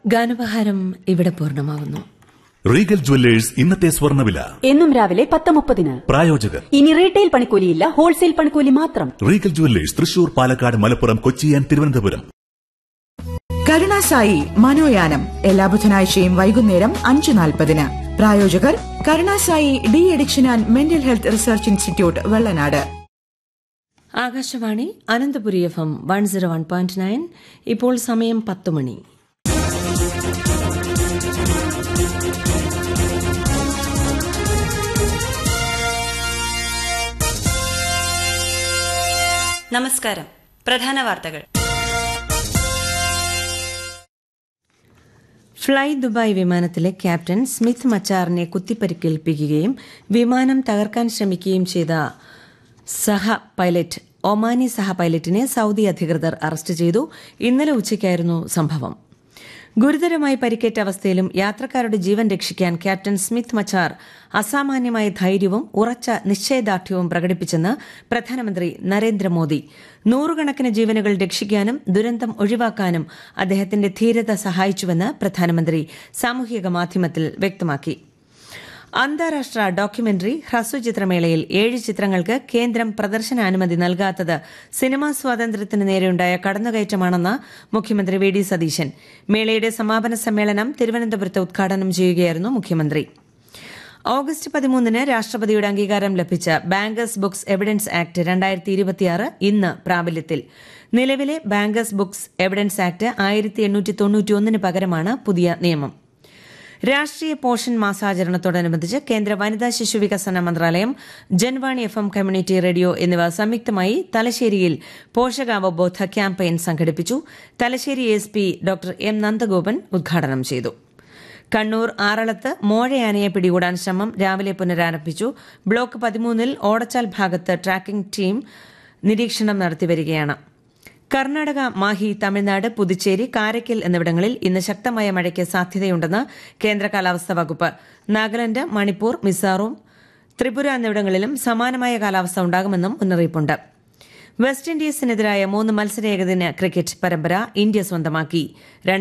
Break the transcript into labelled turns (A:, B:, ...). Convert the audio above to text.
A: ഗാനപഹാരം ഇവിടെ പൂർണ്ണമാവുന്നു
B: Regal jewellers ഇന്നത്തെ സ്വർണ്ണവില
C: എന്നും രാവിലെ പത്ത് മുപ്പതിന്
B: പ്രായോജകർ
C: ഇനി റീറ്റെയിൽ പണിക്കൂലിയില്ല ഹോൾസെയിൽ പണിക്കൂലി മാത്രം
B: Regal jewellers Thrissur Palakkad Malappuram Kochi and Thiruvananthapuram
D: Karunasai മനോയാനം എല്ലാ ബുധനാഴ്ചയും വൈകുന്നേരം അഞ്ച് നാൽപ്പതിന് പ്രായോജകർ Karunasai de addiction and mental health research institute Vellanad
A: Akashvani Ananthapuri F M one zero one point nine ഇപ്പോൾ സമയം പത്ത് മണി
E: നമസ്കാരം പ്രധാന വാർത്തകൾ
A: ഫ്ളൈ ദുബായ് വിമാനത്തിലെ ക്യാപ്റ്റൻ സ്മിത്ത് മച്ചാറിനെ കുത്തിപ്പരിക്കേൽപ്പിക്കുകയും വിമാനം തകർക്കാൻ ശ്രമിക്കുകയും ചെയ്ത സഹ പൈലറ്റ് ഒമാനി സഹ പൈലറ്റിനെ സൌദി അധികൃതർ അറസ്റ്റ് ചെയ്തു ഇന്നലെ ഉച്ചയ്ക്കായിരുന്നു സംഭവം ഗുരുതരമായി പരിക്കേറ്റ അവസ്ഥയിലും യാത്രക്കാരുടെ ജീവൻ രക്ഷിക്കാൻ ക്യാപ്റ്റൻ സ്മിത്ത് മച്ചാർ അസാമാന്യമായ ധൈര്യവും ഉറച്ച നിശ്ചയദാർഢ്യവും പ്രകടിപ്പിച്ചെന്ന് പ്രധാനമന്ത്രി നരേന്ദ്രമോദി നൂറുകണക്കിന് ജീവനുകൾ രക്ഷിക്കാനും ദുരന്തം ഒഴിവാക്കാനും അദ്ദേഹത്തിന്റെ ധീരത സഹായിച്ചുവെന്ന് പ്രധാനമന്ത്രി സാമൂഹിക മാധ്യമത്തിൽ വ്യക്തമാക്കി അന്താരാഷ്ട്ര ഡോക്യുമെന്ററി ഹ്രസ്വ ചിത്രമേളയിൽ ഏഴ് ചിത്രങ്ങൾക്ക് കേന്ദ്രം പ്രദർശനാനുമതി നൽകാത്തത് സിനിമാ സ്വാതന്ത്ര്യത്തിന് നേരെയുണ്ടായ കടന്നുകയറ്റമാണെന്ന് മുഖ്യമന്ത്രി വി ഡി സതീശൻ മേളയുടെ സമാപന സമ്മേളനം തിരുവനന്തപുരത്ത് ഉദ്ഘാടനം ചെയ്യുകയായിരുന്നു മുഖ്യമന്ത്രി ഓഗസ്റ്റ് പതിമൂന്നിന് രാഷ്ട്രപതിയുടെ അംഗീകാരം ലഭിച്ച ബാങ്കേഴ്സ് ബുക്സ് എവിഡൻസ് ആക്ട് രണ്ടായിരത്തി ഇരുപത്തിയാറ് ഇന്ന് പ്രാബല്യത്തിൽ നിലവിലെ ബാങ്കേഴ്സ് ബുക്സ് എവിഡൻസ് ആക്ട് ആയിരത്തി എണ്ണൂറ്റി തൊണ്ണൂറ്റിയൊന്നിന് പകരമാണ് പുതിയ നിയമം രാഷ്ട്രീയ പോഷൻ മാസാചരണത്തോടനുബന്ധിച്ച് കേന്ദ്ര വനിതാ ശിശു വികസന മന്ത്രാലയം Janvani F M community radio എന്നിവ സംയുക്തമായി തലശ്ശേരിയിൽ പോഷകാവബോധ ക്യാമ്പയിൻ സംഘടിപ്പിച്ചു Thalassery S P doctor M Nandagopan ഉദ്ഘാടനം ചെയ്തു കണ്ണൂർ ആറളത്ത് മോഴയാനയെ പിടികൂടാൻ ശ്രമം രാവിലെ പുനരാരംഭിച്ചു ബ്ലോക്ക് പതിമൂന്നിൽ ഓടച്ചാൽ ഭാഗത്ത് ട്രാക്കിംഗ് ടീം നിരീക്ഷണം നടത്തിവരികയാണ് കർണാടക മാഹി തമിഴ്നാട് പുതുച്ചേരി കാരയ്ക്കൽ എന്നിവിടങ്ങളിൽ ഇന്ന് ശക്തമായ മഴയ്ക്ക് സാധ്യതയുണ്ടെന്ന് കേന്ദ്ര കാലാവസ്ഥാ വകുപ്പ് നാഗാലാന്റ് മണിപ്പൂർ മിസോറാം ത്രിപുര എന്നിവിടങ്ങളിലും സമാനമായ കാലാവസ്ഥ ഉണ്ടാകുമെന്നും മുന്നറിയിപ്പുണ്ട് വെസ്റ്റ് ഇൻഡീസിനെതിരായ മൂന്ന് മത്സര ഏകദിന ക്രിക്കറ്റ് പരമ്പര ഇന്ത്യ സ്വന്തമാക്കി